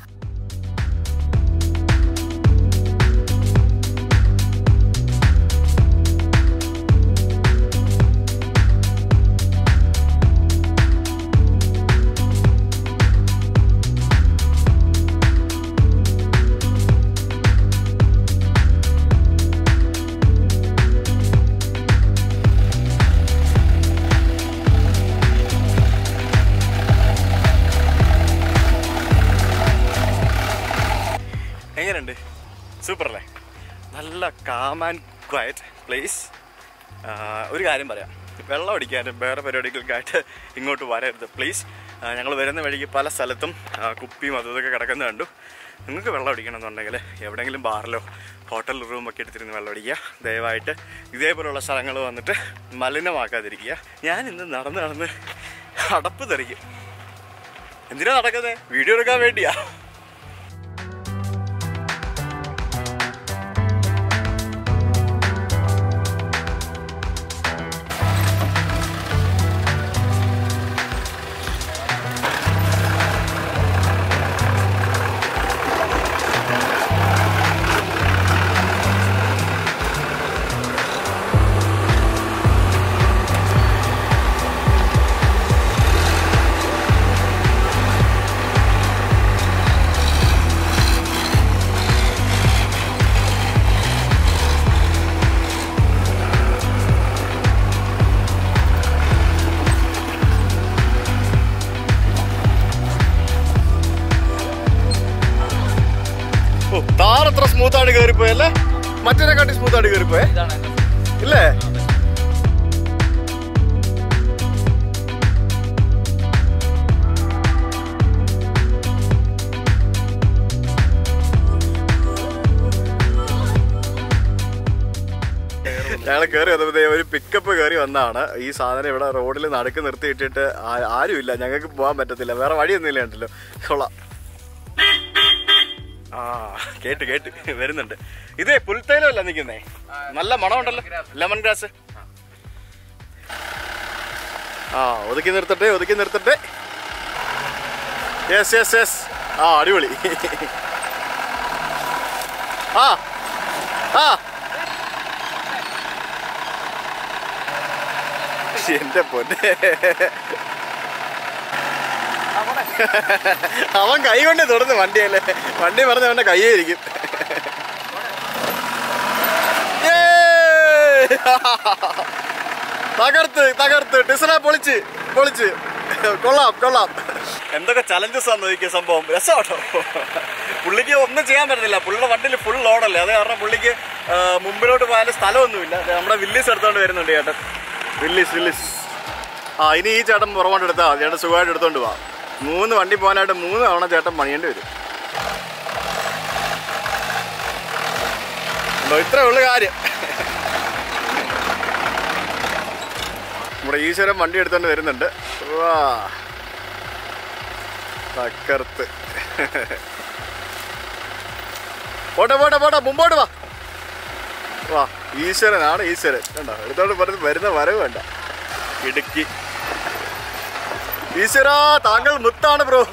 S1: എങ്ങനെയുണ്ട് സൂപ്പർ അല്ലേ നല്ല കാം ആൻഡ് ക്വയറ്റ് പ്ലേസ് ഒരു കാര്യം പറയാം വെള്ളം അടിക്കാനും വേറെ പരിപാടികൾക്കായിട്ട് ഇങ്ങോട്ട് വരരുത് പ്ലീസ് ഞങ്ങൾ വരുന്ന വഴിക്ക് പല സ്ഥലത്തും ആ, കുപ്പിയും അതും ഇതൊക്കെ കിടക്കുന്നത് കണ്ടു നിങ്ങൾക്ക് വെള്ളം അടിക്കണമെന്നുണ്ടെങ്കിൽ എവിടെയെങ്കിലും ബാറിലോ ഹോട്ടൽ റൂമൊക്കെ എടുത്തിരുന്ന് വെള്ളം അടിക്കുക ദയവായിട്ട് ഇതേപോലുള്ള സ്ഥലങ്ങൾ വന്നിട്ട് മലിനമാക്കാതിരിക്കുക ഞാൻ ഇന്ന് നടന്ന് നടന്ന് അടപ്പ് തെറിക്കും എന്തിനാ നടക്കുന്നത് വീഡിയോ എടുക്കാൻ വേണ്ടിയാ ഓ താറത്ര സ്മൂത്ത് ആയിട്ട് കയറിപ്പോയല്ലേ മറ്റേ കാട്ടി സ്മൂത്ത് ആയിട്ട് കയറിപ്പോയേ ഇല്ലേ ഞങ്ങൾ കയറി വന്നപ്പോഴത്തേ ഒരു പിക്കപ്പ് കയറി വന്നതാണ് ഈ സാധനം ഇവിടെ റോഡിൽ നടുക്ക് നിർത്തിയിട്ടിട്ട് ആ- ആരുമില്ല ഞങ്ങൾക്ക് പോകാൻ പറ്റത്തില്ല വേറെ വഴിയൊന്നുമില്ല ഉണ്ടല്ലോ കൊള്ളാം ആ കേട്ട് കേട്ട് വരുന്നുണ്ട് ഇതേ പുൽത്തൈലമല്ല നിൽക്കുന്നേ നല്ല മണമുണ്ടല്ലോ ലെമൺ ഗ്രാസ് ആ ഒതുക്കി നിർത്തട്ടെ ഒതുക്കി നിർത്തട്ടെ യെസ് യെസ് യെസ് ആ അടിപൊളി ആ ആ എന്റെ പൊന്നെ അവൻ കൈ കൊണ്ട് തുറന്ന് വണ്ടിയല്ലേ വണ്ടി പറഞ്ഞ അവന്റെ കൈയേ ഇരിക്കും Yay! തകർത്ത് തകർത്ത് ഡിസന പൊളിച്ച് പൊളിച്ച് കൊള്ളാം കൊള്ളാം എന്തൊക്കെ ചലഞ്ചസ് ആണെന്ന് നോക്കിയ സംഭവം രസമാട്ടോ പുള്ളിക്ക് ഒന്നും ചെയ്യാൻ പറ്റത്തില്ല പുള്ളിയുടെ വണ്ടിയിൽ ഫുൾ ലോഡല്ലേ അത് കാരണം പുള്ളിക്ക് ആ, മുമ്പിലോട്ട് പോയാൽ സ്ഥലമൊന്നുമില്ല ദേ നമ്മുടെ വില്ലീസ് എടുത്തോണ്ട് വരുന്നുണ്ട് ചേട്ടൻ വില്ലീസ് വില്ലീസ് ആ ഇനി ഈ ചേട്ടൻ പുറകോട്ട് എടുത്താൽ മതി ചേട്ടൻ സുഖമായിട്ട് എടുത്തോണ്ട് പോവാം മൂന്ന് വണ്ടി പോകാനായിട്ട് മൂന്ന് തവണ ചേട്ടൻ പണിയേണ്ടി വരും ഉണ്ടോ ഇത്രേ ഉള്ളു കാര്യം നമ്മുടെ ഈശ്വരൻ വണ്ടി എടുത്തോണ്ട് വരുന്നുണ്ട് വാ തക്കർത്ത് പോട്ടെ പോട്ടെ പോട്ടെ മുമ്പോട്ട് വാ വാ ഈശ്വരനാണ് ഈശ്വരൻ കണ്ടോ എടുത്തോണ്ട് പറഞ്ഞ് വരുന്ന വരവ് വേണ്ട ഇടുക്കി ഈശ്വരാ താങ്കൾ മുത്താണ് ബ്രോ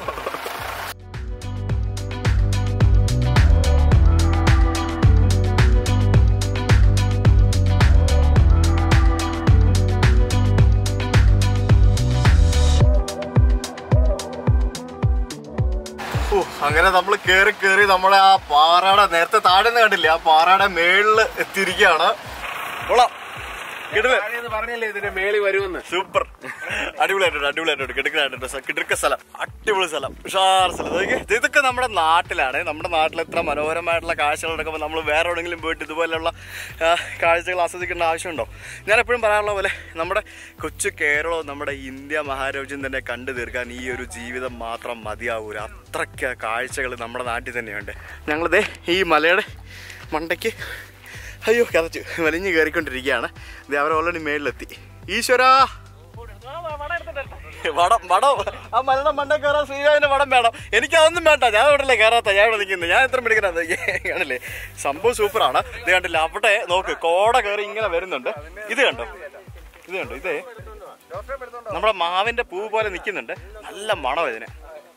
S1: ഓ, അങ്ങനെ നമ്മൾ കേറി കേറി നമ്മളെ ആ പാറയുടെ നേരത്തെ താഴെ നിന്ന് കണ്ടില്ലേ ആ പാറയുടെ മേളില് എത്തിയിരിക്കുകയാണ് കൊള്ളാം കിടിലൻ.
S2: താഴേന്ന് പറഞ്ഞില്ലേ ഇതിന്റെ മേളി വരുമെന്ന്
S1: സൂപ്പർ അടിപൊളിയായിട്ടുണ്ട് അടിപൊളിയായിട്ടുണ്ട് കിടക്കാനായിട്ടുണ്ട് കിടക്ക സ്ഥലം അടിപൊളി സ്ഥലം ഉഷാർ സ്ഥലം ഇതൊക്കെ ഇതൊക്കെ നമ്മുടെ നാട്ടിലാണ് നമ്മുടെ നാട്ടിൽ എത്ര മനോഹരമായിട്ടുള്ള കാഴ്ചകൾ എടുക്കുമ്പോൾ നമ്മൾ വേറെ എവിടെയെങ്കിലും പോയിട്ട് ഇതുപോലെയുള്ള ആ, കാഴ്ചകൾ ആസ്വദിക്കേണ്ട ആവശ്യമുണ്ടോ ഞാൻ എപ്പോഴും പറയാനുള്ള പോലെ നമ്മുടെ കൊച്ചു കേരളവും നമ്മുടെ ഇന്ത്യ മഹാരാജ്യം തന്നെ കണ്ടു തീർക്കാൻ ഈ ഒരു ജീവിതം മാത്രം മതിയാവൂല അത്രയ്ക്ക് കാഴ്ചകൾ നമ്മുടെ നാട്ടിൽ തന്നെയുണ്ട് ഞങ്ങളിതേ ഈ മലയുടെ മണ്ടയ്ക്ക് അയ്യോ കതച്ചു വലിഞ്ഞു കയറിക്കൊണ്ടിരിക്കുകയാണ് ഇത് അവർ ഓൾറെഡി മേളിലെത്തി ഈശ്വരാ വടം വടം ആ മലയുടെ മണ്ട കയറാൻ ശ്രീരാജിന്റെ വടം വേണം എനിക്ക് അതൊന്നും വേണ്ട ഞാൻ ഇവിടെ കയറാത്ത ഞാൻ ഇവിടെ നിൽക്കുന്നത് ഞാൻ എത്ര പിടിക്കുന്നത് കാണില്ലേ സംഭവം സൂപ്പറാണ് ഇത് കണ്ടില്ല അവിടെ നോക്ക് കോട കയറി ഇങ്ങനെ വരുന്നുണ്ട് ഇത് കണ്ടോ ഇത് കണ്ടോ ഇതേ നമ്മുടെ മാവിന്റെ പൂ പോലെ നിൽക്കുന്നുണ്ട് നല്ല മണം ഇതിന്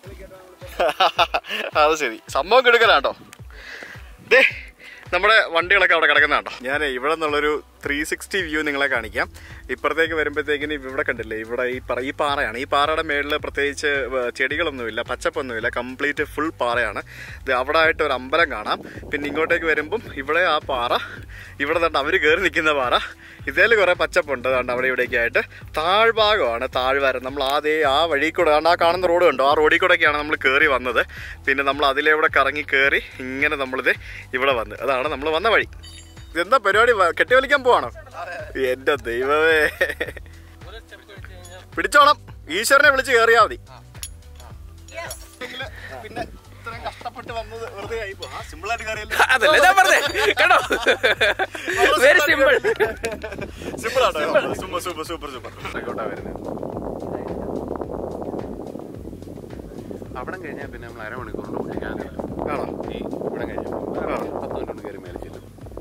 S1: അത് ശരി സംഭവം കെടുക്കലാട്ടോ ദേ നമ്മുടെ വണ്ടികളൊക്കെ അവിടെ കിടക്കുന്നതാട്ടോ ഞാൻ ഇവിടെ നിന്നുള്ളൊരു ത്രീ സിക്സ്റ്റി വ്യൂ നിങ്ങളെ കാണിക്കാം ഇപ്പുറത്തേക്ക് വരുമ്പോഴത്തേക്കിന് ഇവിടെ കണ്ടില്ലേ ഇവിടെ ഈ പറ ഈ പാറയാണ് ഈ പാറയുടെ മേളിൽ പ്രത്യേകിച്ച് വ- ചെടികളൊന്നുമില്ല പച്ചപ്പൊന്നുമില്ല കംപ്ലീറ്റ് ഫുൾ പാറയാണ് ഇത് അവിടെ ആയിട്ട് ഒരു അമ്പലം കാണാം പിന്നെ ഇങ്ങോട്ടേക്ക് വരുമ്പം ഇവിടെ ആ പാറ ഇവിടെ തന്നെ അവർ കയറി നിൽക്കുന്ന പാറ ഇതേൽ കുറേ പച്ചപ്പുണ്ട് അതുകൊണ്ട് അവിടെ ഇവിടേക്ക് ആയിട്ട് താഴ്ഭാഗമാണ് താഴ്വാരം നമ്മൾ ആദ്യം ആ വഴി കൂടെ കണ്ട് ആ കാണുന്ന റോഡ് കണ്ടോ ആ റോഡിൽ കൂടെയൊക്കെയാണ് നമ്മൾ കയറി വന്നത് പിന്നെ നമ്മൾ അതിലൂടെ കറങ്ങി കയറി ഇങ്ങനെ നമ്മളിത് ഇവിടെ വന്ന് അതാണ് നമ്മൾ വന്ന വഴി ഇതെന്താ പരിപാടി വ- കെട്ടിവലിക്കാൻ പോവാണോ എന്റെ ദൈവമേ പിടിച്ചോണം ഈശ്വരനെ വിളിച്ച് കയറിയാ മതി പിന്നെ ഇത്രയും കഷ്ടപ്പെട്ട് വന്നത് വെറുതെ ആയി സിമ്പിൾ ആയിട്ട് കയറിയല്ലോ
S2: അതല്ലേ ഞാൻ പറഞ്ഞേ കേട്ടോ very simple
S1: simple auto super super super super
S2: ഇങ്ങോട്ടാ വരുന്നത് അവിടെ കഴിഞ്ഞാൽ പിന്നെ നമ്മൾ അരമണിക്കൂർ കൊണ്ട് കുടിക്കാനില്ല
S1: ആണോ
S2: ഈ ഇവിടെ കഴിഞ്ഞാൽ
S1: ആ.
S2: പത്ത് മിനിറ്റ് കൊണ്ട് കയറി മേലെ ചെല്ലും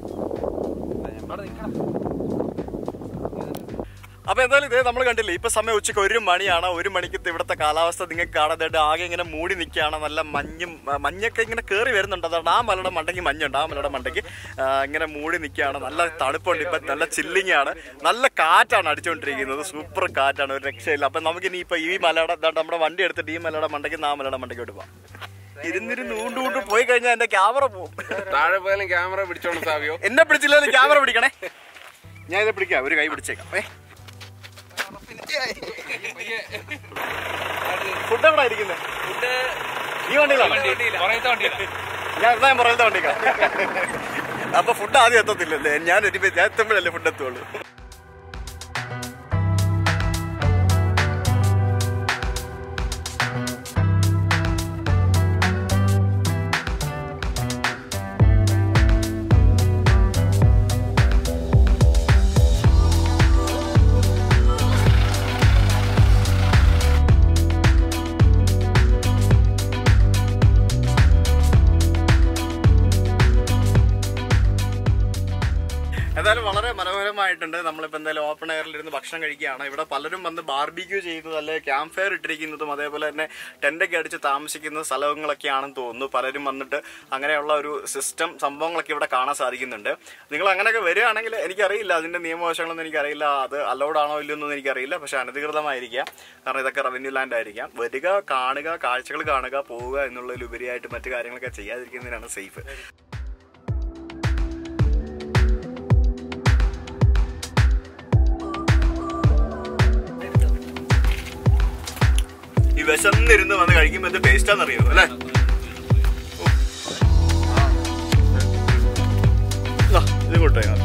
S1: അപ്പൊ എന്തായാലും ഇതേ നമ്മൾ കണ്ടില്ലേ ഇപ്പൊ സമയം ഉച്ചയ്ക്ക് ഒരു മണിയാണ് ഒരു മണിക്ക് ഇവിടുത്തെ കാലാവസ്ഥ നിങ്ങൾക്ക് കാണാതായിട്ട് ആകെ ഇങ്ങനെ മൂടി നിൽക്കുകയാണ് നല്ല മഞ്ഞും ആ, മഞ്ഞൊക്കെ ഇങ്ങനെ കയറി വരുന്നുണ്ട് അതുകൊണ്ട് ആ മലയുടെ മണ്ടയ്ക്ക് മഞ്ഞുണ്ട് ആ മലയുടെ മണ്ടയ്ക്ക് ആ, ഇങ്ങനെ മൂടി നിൽക്കുകയാണ് നല്ല തണുപ്പുണ്ട് ഇപ്പൊ നല്ല ചില്ലിങ് ആണ് നല്ല കാറ്റാണ് അടിച്ചുകൊണ്ടിരിക്കുന്നത് സൂപ്പർ കാറ്റാണ് ഒരു രക്ഷയില്ല അപ്പൊ നമുക്ക് ഇനി ഇപ്പൊ ഈ മലയുടെ ദാ നമ്മുടെ വണ്ടി എടുത്തിട്ട് ഈ മലയുടെ മണ്ടയ്ക്ക് ആ മലയുടെ മണ്ടയ്ക്ക് പോകാം ഇരുന്നിരുന്ന് ഊണ്ട് ഊണ്ട് പോയി കഴിഞ്ഞാൽ എന്റെ ക്യാമറ പോകും
S2: താഴെ പോയാലും ക്യാമറ പിടിച്ചോണ്ട് സാവിയോ
S1: എന്നെ പിടിച്ചില്ലെങ്കിൽ ക്യാമറ പിടിക്കണേ ഞാൻ ഇത് പിടിക്കാം ഒരു കൈ പിടിച്ചേക്കാം ഏ ഫുഡ് എവിടെ ഇരിക്കുന്നത് ഈ വണ്ടിയിലാണ് ഞാൻ എന്താ പറയുന്നത് വണ്ടിക്കാ അപ്പൊ ഫുഡ് ആദ്യം എത്തത്തില്ലല്ലേ ഞാൻ ഒരു ഞാൻ എത്തുമ്പോഴല്ലേ ഫുഡ് എത്തുള്ളൂ എന്തായാലും വളരെ മനോഹരമായിട്ടുണ്ട് നമ്മളിപ്പോൾ എന്തായാലും ഓപ്പൺ എയറിൽ ഇരുന്ന് ഭക്ഷണം കഴിക്കുകയാണ് ഇവിടെ പലരും വന്ന് ബാർബിക്യൂ ചെയ്യുന്നത് അല്ലെ ക്യാമ്പ് ഫയർ ഇട്ടിരിക്കുന്നതും അതേപോലെ തന്നെ ടെൻ്റൊക്കെ അടിച്ച് താമസിക്കുന്ന സ്ഥലങ്ങളൊക്കെയാണെന്ന് തോന്നുന്നു പലരും വന്നിട്ട് അങ്ങനെയുള്ള ഒരു സിസ്റ്റം സംഭവങ്ങളൊക്കെ ഇവിടെ കാണാൻ സാധിക്കുന്നുണ്ട് നിങ്ങൾ അങ്ങനെയൊക്കെ വരികയാണെങ്കിൽ എനിക്കറിയില്ല അതിൻ്റെ നിയമവശങ്ങളൊന്നും എനിക്കറിയില്ല അത് അലൗഡ് ആണോ ഇല്ലയോ എന്നൊന്നും എനിക്കറിയില്ല പക്ഷെ അനധികൃതമായിരിക്കാം കാരണം ഇതൊക്കെ റവന്യൂ ലാൻഡ് ആയിരിക്കാം വരിക കാണുക കാഴ്ചകൾ കാണുക പോവുക എന്നുള്ളതിലുപരിയായിട്ട് മറ്റു കാര്യങ്ങളൊക്കെ ചെയ്യാതിരിക്കുന്നതിനാണ് സേഫ് ഈ വിശന്നിരുന്ന് വന്ന് കഴിക്കുമ്പോൾ എന്ത് ടേസ്റ്റാന്നറിയോ അല്ലേ ദാ, ഇത് കൂട്ടോ ഞാൻ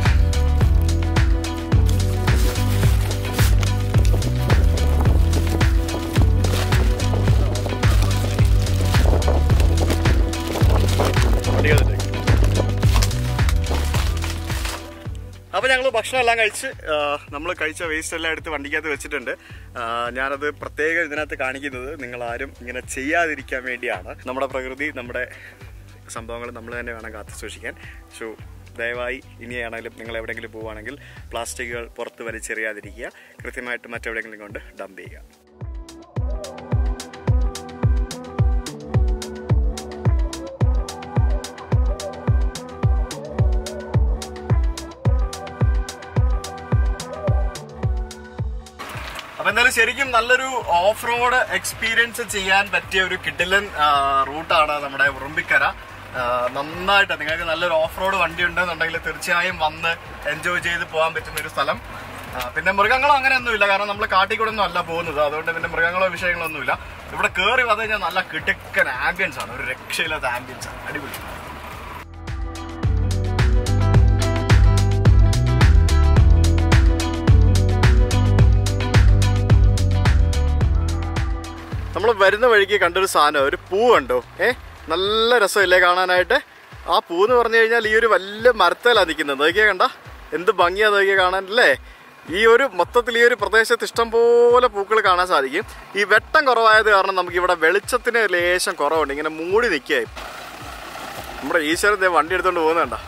S1: അപ്പോൾ ഞങ്ങൾ ഭക്ഷണം എല്ലാം കഴിച്ച് നമ്മൾ കഴിച്ച വേസ്റ്റ് എല്ലാം എടുത്ത് വണ്ടിക്കകത്ത് വെച്ചിട്ടുണ്ട് ആ, ഞാനത് പ്രത്യേകം ഇതിനകത്ത് കാണിക്കുന്നത് നിങ്ങൾ ആരും ഇങ്ങനെ ചെയ്യാതിരിക്കാൻ വേണ്ടിയാണ് നമ്മുടെ പ്രകൃതി നമ്മുടെ സംഭവങ്ങൾ നമ്മൾ തന്നെ വേണം കാത്തു സൂക്ഷിക്കാൻ സോ ദയവായി ഇനിയാണെങ്കിലും നിങ്ങൾ എവിടെയെങ്കിലും പോവുകയാണെങ്കിൽ പ്ലാസ്റ്റിക്കുകൾ പുറത്ത് വലിച്ചെറിയാതിരിക്കുക കൃത്യമായിട്ട് മറ്റെവിടെയെങ്കിലും കൊണ്ട് ഡംപ് ചെയ്യുക അപ്പൊ എന്തായാലും ശരിക്കും നല്ലൊരു ഓഫ് റോഡ് എക്സ്പീരിയൻസ് ചെയ്യാൻ പറ്റിയ ഒരു കിഡിലൻ റൂട്ടാണ് നമ്മുടെ ഉറുമ്പിക്കര ആ, നന്നായിട്ട് നിങ്ങൾക്ക് നല്ലൊരു ഓഫ് റോഡ് വണ്ടി ഉണ്ടെന്നുണ്ടെങ്കിൽ തീർച്ചയായും വന്ന് എൻജോയ് ചെയ്ത് പോകാൻ പറ്റുന്ന ഒരു സ്ഥലം ആ, പിന്നെ മൃഗങ്ങളോ അങ്ങനെയൊന്നുമില്ല കാരണം നമ്മൾ കാട്ടിക്കൂടെ ഒന്നും അല്ല പോകുന്നത് അതുകൊണ്ട് പിന്നെ മൃഗങ്ങളോ വിഷയങ്ങളോ ഒന്നുമില്ല ഇവിടെ കയറി വന്നു കഴിഞ്ഞാൽ നല്ല കിടുക്കൻ ആംബിയൻസ് ആണ് ഒരു രക്ഷയില്ലാത്ത ആംബിയൻസ് ആണ് അടിപൊളി നമ്മൾ വരുന്ന വഴിക്ക് കണ്ടൊരു സാധനം ഒരു പൂ കണ്ടോ ഏ നല്ല രസമില്ലേ കാണാനായിട്ട് ആ പൂ എന്ന് പറഞ്ഞു കഴിഞ്ഞാൽ ഈ ഒരു വലിയ മരത്തേലാണ് നിൽക്കുന്നത് നോക്കിയാ കണ്ട എന്ത് ഭംഗിയാ നോക്കിയാ കാണാൻ അല്ലേ ഈ ഒരു മൊത്തത്തിൽ ഈ ഒരു പ്രദേശത്ത് ഇഷ്ടം പോലെ പൂക്കൾ കാണാൻ സാധിക്കും ഈ വെട്ടം കുറവായത് കാരണം നമുക്ക് ഇവിടെ വെളിച്ചത്തിന് ലേശം കുറവുണ്ട് ഇങ്ങനെ മൂടി നിൽക്കുകയായി നമ്മുടെ ഈശ്വരൻ ദേ വണ്ടി എടുത്തോണ്ട് പോകുന്നുണ്ട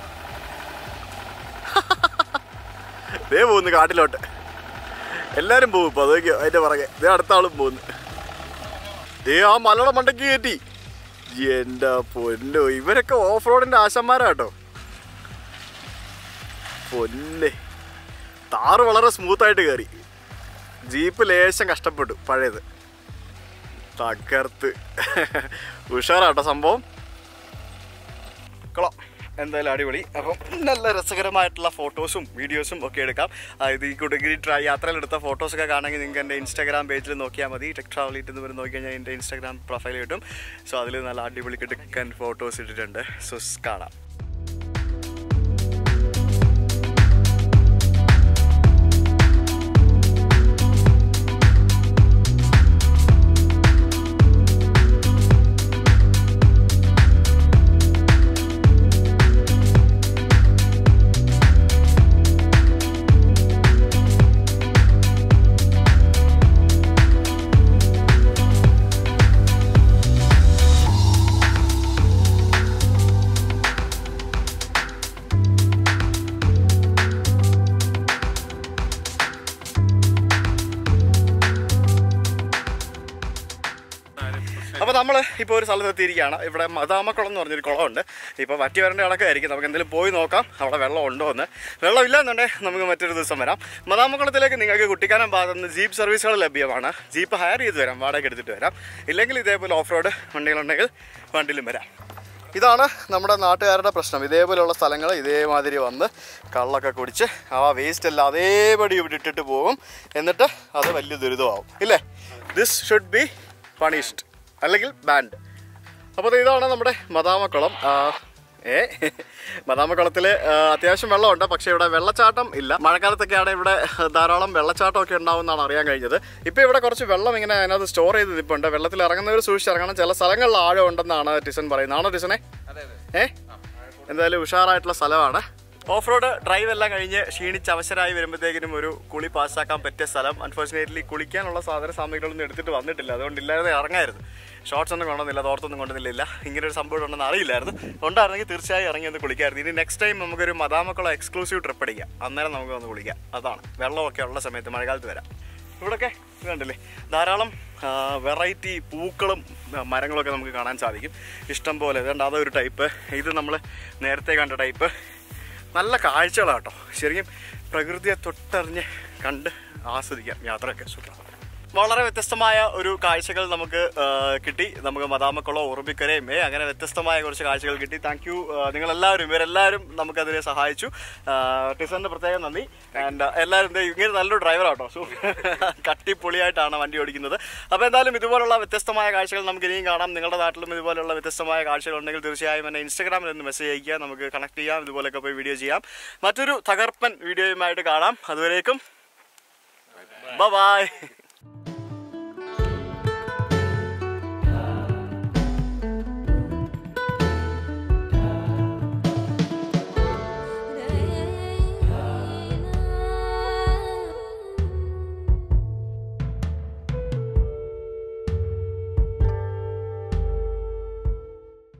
S1: ദേ പോകുന്നു കാട്ടിലോട്ട് എല്ലാരും പോകും ഇപ്പൊ അതൊക്കെ അതിന്റെ പുറകെ ദേ അടുത്ത ആളും പോകുന്നു ദേ ആ മലയുടെ മണ്ടയ്ക്ക് കയറ്റി എന്റെ പൊന്നോ ഇവരൊക്കെ ഓഫ് റോഡിന്റെ ആശന്മാരാട്ടോ പൊന്നെ താറ് വളരെ സ്മൂത്ത് ആയിട്ട് കയറി ജീപ്പ് ലേശം കഷ്ടപ്പെട്ടു പഴയത് തകർത്ത് ഉഷാറാട്ടോ സംഭവം കൊള്ളാം എന്തായാലും അടിപൊളി അപ്പം നല്ല രസകരമായിട്ടുള്ള ഫോട്ടോസും വീഡിയോസും ഒക്കെ എടുക്കാം ആ, ഇത് ഈ കുടുങ്ങി ട്രാ യാത്രയിലെടുത്ത ഫോട്ടോസൊക്കെ കാണണമെങ്കിൽ നിങ്ങൾക്ക് എൻ്റെ ഇൻസ്റ്റാഗ്രാം പേജിൽ നോക്കിയാൽ മതി ടെക് ട്രാവൽ എന്ന് പറഞ്ഞ് നോക്കി കഴിഞ്ഞാൽ എൻ്റെ ഇൻസ്റ്റാഗ്രാം പ്രൊഫൈൽ കിട്ടും സോ അതിൽ നല്ല അടിപൊളി കിടക്കൻ ഫോട്ടോസ് ഇട്ടിട്ടുണ്ട് സോ കാണാം അപ്പോൾ നമ്മൾ ഇപ്പോൾ ഒരു സ്ഥലത്ത് എത്തിയിരിക്കുകയാണ് ഇവിടെ മതാമക്കുളം എന്ന് പറഞ്ഞൊരു കുളമുണ്ട് ഇപ്പോൾ വറ്റി വരേണ്ട കണക്കായിരിക്കും നമുക്ക് എന്തെങ്കിലും പോയി നോക്കാം അവിടെ വെള്ളം ഉണ്ടോ എന്ന് വെള്ളം ഇല്ലാന്നുണ്ടെങ്കിൽ നമുക്ക് മറ്റൊരു ദിവസം വരാം മതാമക്കുളത്തിലേക്ക് നിങ്ങൾക്ക് കുട്ടിക്കാനം ഭാഗത്ത് നിന്ന് ജീപ്പ് സർവീസുകൾ ലഭ്യമാണ് ജീപ്പ് ഹയർ ചെയ്ത് വരാം വാടക എടുത്തിട്ട് വരാം ഇല്ലെങ്കിൽ ഇതേപോലെ ഓഫ് റോഡ് വണ്ടികളുണ്ടെങ്കിൽ വണ്ടിയിലും വരാം ഇതാണ് നമ്മുടെ നാട്ടുകാരുടെ പ്രശ്നം ഇതേപോലെയുള്ള സ്ഥലങ്ങൾ ഇതേമാതിരി വന്ന് കള്ളൊക്കെ കുടിച്ച് ആ വേസ്റ്റ് എല്ലാം അതേപടി ഇവിടെ ഇട്ടിട്ട് പോകും എന്നിട്ട് അത് വലിയ ദുരിതമാവും ഇല്ലേ ദിസ് ഷുഡ് ബി പണിഷ്ഡ് അല്ലെങ്കിൽ ബാൻഡ് അപ്പോൾ ഇതാണ് നമ്മുടെ മദാമക്കുളം ആ, ഏ മദാമക്കുളത്തിൽ അത്യാവശ്യം വെള്ളമുണ്ട് പക്ഷേ ഇവിടെ വെള്ളച്ചാട്ടം ഇല്ല മഴക്കാലത്തൊക്കെയാണ് ഇവിടെ ധാരാളം വെള്ളച്ചാട്ടമൊക്കെ ഉണ്ടാവുമെന്നാണ് അറിയാൻ കഴിഞ്ഞത് ഇപ്പോൾ ഇവിടെ കുറച്ച് വെള്ളം ഇങ്ങനെ അതിനകത്ത് സ്റ്റോർ ചെയ്ത് നിൽപ്പുണ്ട് വെള്ളത്തിൽ ഇറങ്ങുന്നവർ സൂക്ഷിച്ചിറങ്ങണം ചില സ്ഥലങ്ങളിൽ ആഴം ഉണ്ടെന്നാണ് ടിസൺ പറയുന്നത് ആണോ ടിസനെ ഏ എന്തായാലും ഉഷാറായിട്ടുള്ള സ്ഥലമാണ് ഓഫ് റോഡ് ഡ്രൈവ് എല്ലാം കഴിഞ്ഞ് ക്ഷീണിച്ച് അവശരായി വരുമ്പോഴത്തേക്കിനും ഒരു കുളി പാസ്സാക്കാൻ പറ്റിയ സ്ഥലം അൺഫോർച്ചുനേറ്റ്ലി കുളിക്കാനുള്ള സാധന സാമഗ്രികളൊന്നും എടുത്തിട്ട് വന്നിട്ടില്ല അതുകൊണ്ട് ഇല്ലാതെ ഇറങ്ങായിരുന്നു ഷോർട്സ് ഒന്നും കൊണ്ടുവന്നില്ല തോർത്തൊന്നും കൊണ്ടുവന്നില്ല ഇങ്ങനെ ഒരു സംഭവം ഉണ്ടെന്ന് അറിയില്ലായിരുന്നു ഉണ്ടായിരുന്നെങ്കിൽ തീർച്ചയായും ഇറങ്ങി ഒന്ന് കുളിക്കായിരുന്നു ഇനി നെക്സ്റ്റ് ടൈം നമുക്കൊരു മദാമക്കുള്ള എക്സ്ക്ലൂസീവ് ട്രിപ്പ് അടിക്കാം അന്നേരം നമുക്ക് വന്ന് കുളിക്കാം അതാണ് വെള്ളമൊക്കെ ഉള്ള സമയത്ത് മഴക്കാലത്ത് വരാം ഇവിടെയൊക്കെ ഇത് കണ്ടില്ലേ ധാരാളം വെറൈറ്റി പൂക്കളും ആ, മരങ്ങളൊക്കെ നമുക്ക് കാണാൻ സാധിക്കും ഇഷ്ടം പോലെ ഇതുണ്ട് അതൊരു ടൈപ്പ് ഇത് നമ്മൾ നേരത്തെ കണ്ട ടൈപ്പ് നല്ല കാഴ്ചകളാട്ടോ ശരിക്കും പ്രകൃതിയെ തൊട്ടറിഞ്ഞ് കണ്ട് ആസ്വദിക്കാം യാത്രയൊക്കെ സൂപ്പർ വളരെ വ്യത്യസ്തമായ ഒരു കാഴ്ചകൾ നമുക്ക് ആ, കിട്ടി നമുക്ക് മദാമക്കുളം ഉറുമ്പിക്കരയും ഏ അങ്ങനെ വ്യത്യസ്തമായ കുറച്ച് കാഴ്ചകൾ കിട്ടി താങ്ക് യു നിങ്ങളെല്ലാവരും ഇവരെല്ലാവരും നമുക്കതിനെ സഹായിച്ചു ടിസറിന് പ്രത്യേകം നന്ദി ആൻഡ് എല്ലാവരും ദേ ഇങ്ങനെ നല്ലൊരു ഡ്രൈവറാട്ടോ സോ കട്ടിപ്പൊളിയായിട്ടാണ് വണ്ടി ഓടിക്കുന്നത് അപ്പോൾ എന്തായാലും ഇതുപോലുള്ള വ്യത്യസ്തമായ കാഴ്ചകൾ നമുക്ക് ഇനിയും കാണാം നിങ്ങളുടെ നാട്ടിലും ഇതുപോലുള്ള വ്യത്യസ്തമായ കാഴ്ചകൾ ഉണ്ടെങ്കിൽ തീർച്ചയായും എന്നെ ഇൻസ്റ്റാഗ്രാമിൽ നിന്ന് മെസ്സേജ് അയക്കുക നമുക്ക് കണക്ട് ചെയ്യാം ഇതുപോലെയൊക്കെ പോയി വീഡിയോ ചെയ്യാം മറ്റൊരു തകർപ്പൻ വീഡിയോയുമായിട്ട് കാണാം അതുവരേക്കും ബൈ